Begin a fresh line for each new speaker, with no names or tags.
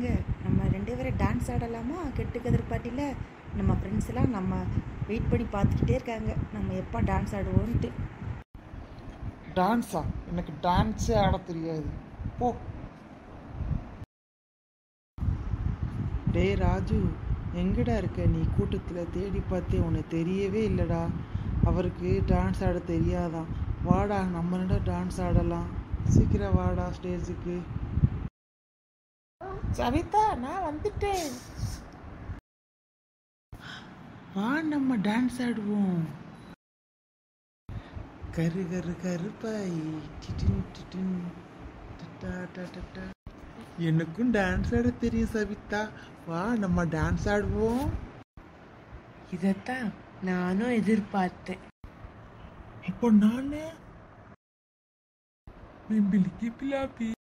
வாங்க நம்ம ரெண்டு பேரும் டான்ஸ் ஆடலாமா கெட்டுக்கதிர் பாட்டியில் நம்ம ஃப்ரெண்ட்ஸ் எல்லாம் நம்ம வெயிட் பண்ணி பார்த்துக்கிட்டே இருக்காங்க நம்ம எப்போ டான்ஸ் ஆடுவோன்ட்டு
டான்ஸா எனக்கு டான்ஸே ஆட தெரியாது போ டேய் ராஜு எங்கடா இருக்க நீ கூட்டத்தில் தேடி பார்த்தே உன்னை தெரியவே இல்லைடா அவருக்கு டான்ஸ் ஆட தெரியாதான் வாடா நம்ம ரெண்டா டான்ஸ் ஆடலாம் சீக்கிரம் வாடா ஸ்டேஜுக்கு சவிதா நான் வந்துட்டேன் வா நம்ம டான்ஸ் ஆடுவோம் கரு கரு கருப்பாய் டிடின் டிடின் டட்டா டட்டா எனக்கும் டான்ஸ் ஆட தெரியும் சவிதா வா நம்ம டான்ஸ் ஆடுவோம்
இதைத்தான் நானும் எதிர்பார்த்தேன்
அப்போ நானு பிம்பிலிக்கு பிலாப்பி